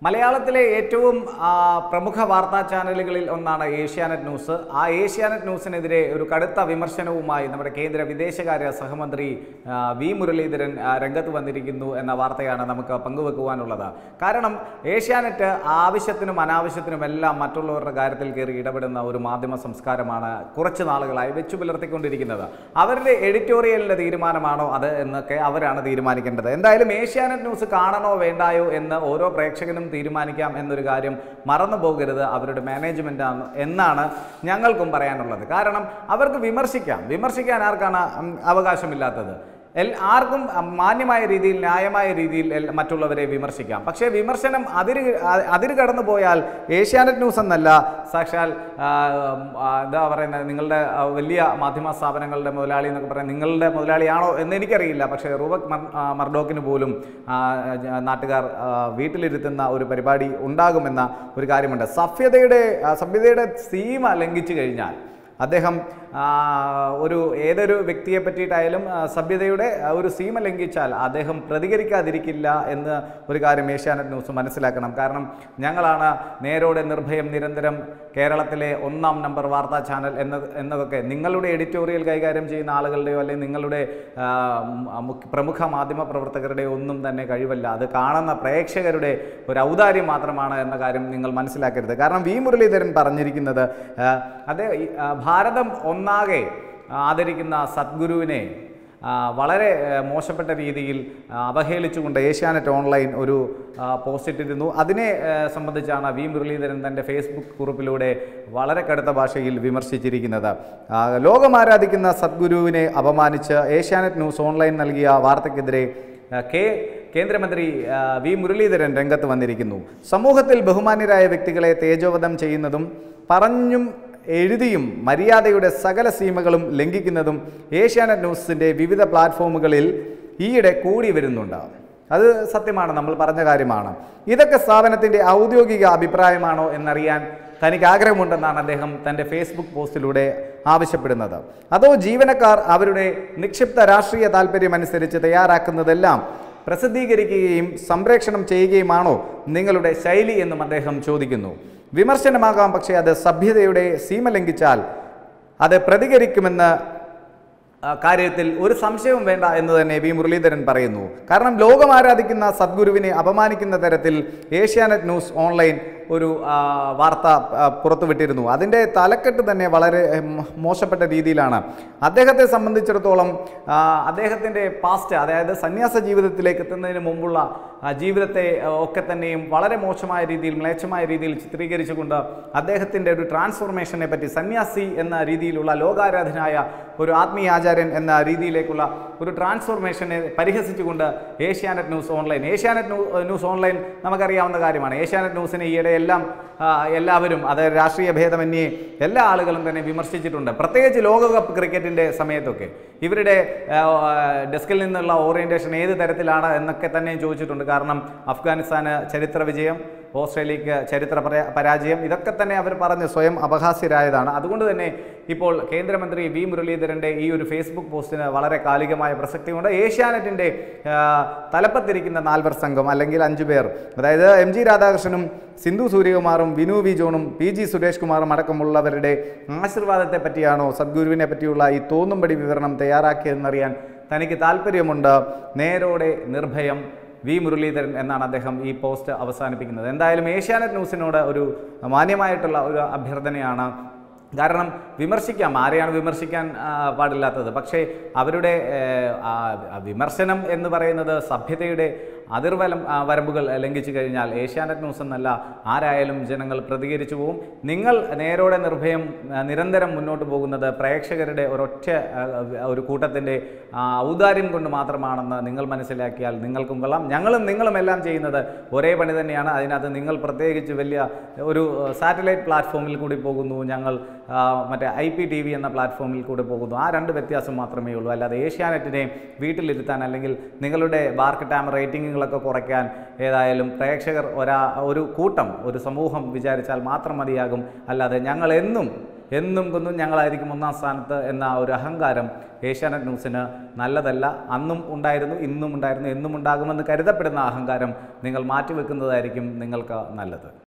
മലയാളത്തിലെ ഏറ്റവും ആ, പ്രമുഖ വാർത്താ ചാനലുകളിൽ ഒന്നാണ് ഏഷ്യാനെറ്റ് ന്യൂസ് ആ ഏഷ്യാനെറ്റ് ന്യൂസിനെതിരെ ഒരു കടുത്ത വിമർശനവുമായി നമ്മുടെ കേന്ദ്ര വിദേശകാര്യ സഹമന്ത്രി ആ, വി മുരളീധരൻ ആ, രംഗത്ത് വന്നിരിക്കുന്നു എന്ന വാർത്തയാണ് നമുക്ക് പങ്കുവെക്കുവാനുള്ളത് കാരണം ഏഷ്യാനെറ്റ് ആവശ്യത്തിനും അനാവശ്യത്തിനും എല്ലാം മറ്റുള്ളവരുടെ കാര്യത്തിൽ കയറി ഇടപെടുന്ന ഒരു മാധ്യമ സംസ്കാരമാണ് കുറച്ച് നാളുകളായി വെച്ചു പുലർത്തിക്കൊണ്ടിരിക്കുന്നത് അവരുടെ എഡിറ്റോറിയലിൻ്റെ തീരുമാനമാണോ അത് എന്നൊക്കെ അവരാണ് തീരുമാനിക്കേണ്ടത് എന്തായാലും ഏഷ്യാനെറ്റ് ന്യൂസ് കാണണോ വേണ്ടായോ എന്ന് ഓരോ പ്രേക്ഷകനും തീരുമാനിക്കാം എന്നൊരു കാര്യം മറന്നു പോകരുത് അവരുടെ മാനേജ്മെൻ്റ് ആണ് എന്നാണ് ഞങ്ങൾക്കും പറയാനുള്ളത് കാരണം അവർക്ക് വിമർശിക്കാം വിമർശിക്കാൻ ആർക്കാണ് ഉം, അവകാശമില്ലാത്തത് എൽ ആർക്കും ഉം, മാന്യമായ രീതിയിൽ ന്യായമായ രീതിയിൽ എൽ- മറ്റുള്ളവരെ വിമർശിക്കാം പക്ഷേ വിമർശനം അതിര് അ- അതിര് കടന്നു പോയാൽ ഏഷ്യാനെറ്റ് ന്യൂസ് എന്നല്ല സാക്ഷാൽ ആ, ഉം, ആ, എന്താ പറയുന്നത് നിങ്ങളുടെ ആ, വലിയ മാധ്യമ സ്ഥാപനങ്ങളുടെ മുതലാളി എന്നൊക്കെ പറയാൻ നിങ്ങളുടെ മുതലാളിയാണോ എന്ന് എനിക്കറിയില്ല പക്ഷേ റൂബക് മർ- ആ, മർഡോക്കിന് പോലും ആ, ജ- നാട്ടുകാർ ആ, വീട്ടിലിരുത്തുന്ന ഒരു പരിപാടി ഉണ്ടാകുമെന്ന ഒരു കാര്യമുണ്ട് സഭ്യതയുടെ ആ, സഭ്യതയുടെ സീമ ലംഘിച്ചു കഴിഞ്ഞാൽ അദ്ദേഹം ആ, ഒരു ഏതൊരു വ്യക്തിയെ പറ്റിയിട്ടായാലും ആ, സഭ്യതയുടെ ആ, ഒരു സീമ ലംഘിച്ചാൽ അദ്ദേഹം പ്രതികരിക്കാതിരിക്കില്ല എന്ന് ഒരു കാര്യം ഏഷ്യാനെറ്റ് ന്യൂസ് മനസ്സിലാക്കണം കാരണം ഞങ്ങളാണ് നേരോടെ നിർഭയം നിരന്തരം കേരളത്തിലെ ഒന്നാം നമ്പർ വാർത്താ ചാനൽ എന്ന എന്നതൊക്കെ നിങ്ങളുടെ എഡിറ്റോറിയൽ കൈകാര്യം ചെയ്യുന്ന ആളുകളുടെയോ അല്ലെങ്കിൽ നിങ്ങളുടെ ആ, ഉം, ആ, മുഖ്യ- പ്രമുഖ മാധ്യമ പ്രവർത്തകരുടെയോ ഒന്നും തന്നെ കഴിവല്ല അത് കാണുന്ന പ്രേക്ഷകരുടെ ഒരു ഔദാര്യം മാത്രമാണ് എന്ന കാര്യം നിങ്ങൾ മനസ്സിലാക്കരുത് കാരണം വി മുരളീധരൻ പറഞ്ഞിരിക്കുന്നത് ആ, അത് ഈ, ആ, ഭാരതം ഒന്നാകെ ആദരിക്കുന്ന സദ്ഗുരുവിനെ ആ, വളരെ ആ, മോശപ്പെട്ട രീതിയിൽ ആ, അവഹേളിച്ചുകൊണ്ട് ഏഷ്യാനെറ്റ് ഓൺലൈൻ ഒരു ആ, പോസ്റ്റ് ഇട്ടിരുന്നു അതിനെ ആ, സംബന്ധിച്ചാണ് വി മുരളീധരൻ തൻ്റെ ഫേസ്ബുക്ക് കുറിപ്പിലൂടെ വളരെ കടുത്ത ഭാഷയിൽ വിമർശിച്ചിരിക്കുന്നത് ആ, ലോകമാരാധിക്കുന്ന സദ്ഗുരുവിനെ അപമാനിച്ച് ഏഷ്യാനെറ്റ് ന്യൂസ് ഓൺലൈൻ നൽകിയ വാർത്തയ്ക്കെതിരെ ആ, കെ കേന്ദ്രമന്ത്രി ആ, വി മുരളീധരൻ രംഗത്ത് വന്നിരിക്കുന്നു സമൂഹത്തിൽ ബഹുമാന്യരായ വ്യക്തികളെ തേജോവധം ചെയ്യുന്നതും പറഞ്ഞും എഴുതിയും മര്യാദയുടെ സകല സീമകളും ലംഘിക്കുന്നതും ഏഷ്യാനെറ്റ് ന്യൂസിൻ്റെ വിവിധ പ്ലാറ്റ്ഫോമുകളിൽ ഈയിടെ കൂടി വരുന്നുണ്ട് അത് സത്യമാണ് നമ്മൾ പറഞ്ഞ കാര്യമാണ് ഇതൊക്കെ സ്ഥാപനത്തിൻ്റെ ഔദ്യോഗിക അഭിപ്രായമാണോ എന്നറിയാൻ തനിക്ക് ആഗ്രഹമുണ്ടെന്നാണ് അദ്ദേഹം തൻ്റെ ഫേസ്ബുക്ക് പോസ്റ്റിലൂടെ ആവശ്യപ്പെടുന്നത് അതോ ജീവനക്കാർ അവരുടെ നിക്ഷിപ്ത രാഷ്ട്രീയ താല്പര്യമനുസരിച്ച് തയ്യാറാക്കുന്നതെല്ലാം പ്രസിദ്ധീകരിക്കുകയും സംപ്രേഷണം ചെയ്യുകയുമാണോ നിങ്ങളുടെ ശൈലി എന്നും അദ്ദേഹം ചോദിക്കുന്നു വിമർശനമാകാം പക്ഷേ അത് സഭ്യതയുടെ സീമ ലംഘിച്ചാൽ അത് പ്രതികരിക്കുമെന്ന് ആ, കാര്യത്തിൽ ഒരു സംശയവും വേണ്ട എന്ന് തന്നെ വി മുരളീധരൻ പറയുന്നു കാരണം ലോകം ആരാധിക്കുന്ന സദ്ഗുരുവിനെ അപമാനിക്കുന്ന തരത്തിൽ ഏഷ്യാനെറ്റ് ന്യൂസ് ഓൺലൈൻ ഒരു ആ, വാർത്ത ആ, പുറത്തുവിട്ടിരുന്നു അതിൻ്റെ തലക്കെട്ട് തന്നെ വളരെ ഉം, മോശപ്പെട്ട രീതിയിലാണ് അദ്ദേഹത്തെ സംബന്ധിച്ചിടത്തോളം ആ, അദ്ദേഹത്തിൻ്റെ പാസ്റ്റ് അതായത് സന്യാസ ജീവിതത്തിലേക്ക് എത്തുന്നതിന് മുമ്പുള്ള ആ, ജീവിതത്തെ ആ, ഒക്കെ തന്നെയും വളരെ മോശമായ രീതിയിൽ മ്ലേച്ഛമായ രീതിയിൽ ചിത്രീകരിച്ചുകൊണ്ട് അദ്ദേഹത്തിൻ്റെ ഒരു ട്രാൻസ്ഫോർമേഷനെ പറ്റി സന്യാസി എന്ന രീതിയിലുള്ള ലോകാരാധനായ ഒരു ആത്മീയ ആചാര്യൻ എന്ന രീതിയിലേക്കുള്ള ഒരു ട്രാൻസ്ഫോർമേഷനെ പരിഹസിച്ചുകൊണ്ട് Asianet news online Asianet new- news online നമുക്കറിയാവുന്ന കാര്യമാണ് ഏഷ്യാനെറ്റ് ന്യൂസിനെ ഈയിടെ എല്ലാം ആ, എല്ലാവരും അത് രാഷ്ട്രീയ ഭേദമന്യേ എല്ലാ ആളുകളും തന്നെ വിമർശിച്ചിട്ടുണ്ട് പ്രത്യേകിച്ച് ലോകകപ്പ് ക്രിക്കറ്റിൻ്റെ സമയത്തൊക്കെ ഇവരുടെ ആ, ഡെസ്കിൽ നിന്നുള്ള ഓറിയൻറ്റേഷൻ ഏത് തരത്തിലാണ് എന്നൊക്കെ തന്നെ ചോദിച്ചിട്ടുണ്ട് കാരണം അഫ്ഗാനിസ്ഥാന് ചരിത്ര വിജയം ഓസ്ട്രേലിയക്ക് ചരിത്ര പരാ- പരാജയം ഇതൊക്കെ തന്നെ അവർ പറഞ്ഞ് സ്വയം അപഹാസ്യരായതാണ് അതുകൊണ്ട് തന്നെ ഇപ്പോൾ കേന്ദ്രമന്ത്രി വി മുരളീധരൻ്റെ ഈ ഒരു ഫേസ്ബുക്ക് പോസ്റ്റിന് വളരെ കാലികമായ പ്രസക്തിയുണ്ട് ഏഷ്യാനെറ്റിൻ്റെ ആ, തലപ്പത്തിരിക്കുന്ന നാൽവർ സംഘം അല്ലെങ്കിൽ അഞ്ചു പേർ അതായത് എം ജി രാധാകൃഷ്ണനും സിന്ധു സൂര്യകുമാറും വിനു വി ജോണും പി ജി സുരേഷ് കുമാറും അടക്കമുള്ളവരുടെ ആശീർവാദത്തെ പറ്റിയാണോ സദ്ഗുരുവിനെ പറ്റിയുള്ള ഈ തോന്നുംപടി വിവരണം തയ്യാറാക്കിയതെന്നറിയാൻ തനിക്ക് താല്പര്യമുണ്ട് നേരോടെ നിർഭയം വി മുരളീധരൻ എന്നാണ് അദ്ദേഹം ഈ പോസ്റ്റ് അവസാനിപ്പിക്കുന്നത് എന്തായാലും ഏഷ്യാനെറ്റ് ന്യൂസിനോട് ഒരു മാന്യമായിട്ടുള്ള ഒരു അഭ്യർത്ഥനയാണ് കാരണം വിമർശിക്കാം ആരെയാണ് വിമർശിക്കാൻ ആ, പാടില്ലാത്തത് പക്ഷേ അവരുടെ ഏഹ്, ആ, ആ വിമർശനം എന്ന് പറയുന്നത് സഭ്യതയുടെ അതിർവലം ആ, വരമ്പുകൾ ലംഘിച്ചു കഴിഞ്ഞാൽ ഏഷ്യാനെറ്റ് ന്യൂസ് എന്നല്ല ആരായാലും ജനങ്ങൾ പ്രതികരിച്ചു പോകും നിങ്ങൾ നേരോടെ നിർഭയം ആ, നിരന്തരം മുന്നോട്ട് പോകുന്നത് പ്രേക്ഷകരുടെ ഒരൊറ്റ ആ, ഒരു കൂട്ടത്തിൻ്റെ ആ, ഔദാര്യം കൊണ്ട് മാത്രമാണെന്ന് നിങ്ങൾ മനസ്സിലാക്കിയാൽ നിങ്ങൾക്കും കൊള്ളാം ഞങ്ങളും നിങ്ങളും എല്ലാം ചെയ്യുന്നത് ഒരേ പണി തന്നെയാണ് അതിനകത്ത് നിങ്ങൾ പ്രത്യേകിച്ച് വലിയ ഒരു സാറ്റലൈറ്റ് പ്ലാറ്റ്ഫോമിൽ കൂടി പോകുന്നു ഞങ്ങൾ ആ, മറ്റേ ഐ പി ടി വി എന്ന പ്ലാറ്റ്ഫോമിൽ കൂടി പോകുന്നു ആ രണ്ട് വ്യത്യാസം മാത്രമേ ഉള്ളൂ അല്ലാതെ ഏഷ്യാനെറ്റിനെ വീട്ടിലിരുത്താൻ അല്ലെങ്കിൽ നിങ്ങളുടെ ബാർക്ക് ടാം റേറ്റിങ്ങുകളൊക്കെ കുറയ്ക്കാൻ ഏതായാലും പ്രേക്ഷകർ ഒരാ ഒരു കൂട്ടം ഒരു സമൂഹം വിചാരിച്ചാൽ മാത്രം മതിയാകും അല്ലാതെ ഞങ്ങൾ എന്നും എന്നും കുന്നും ഞങ്ങളായിരിക്കും ഒന്നാം സ്ഥാനത്ത് എന്ന ഒരു അഹങ്കാരം ഏഷ്യാനെറ്റ് ന്യൂസിന് നല്ലതല്ല അന്നും ഉണ്ടായിരുന്നു ഇന്നും ഉണ്ടായിരുന്നു എന്നും ഉണ്ടാകുമെന്ന് കരുതപ്പെടുന്ന അഹങ്കാരം നിങ്ങൾ മാറ്റിവെക്കുന്നതായിരിക്കും നിങ്ങൾക്ക് നല്ലത്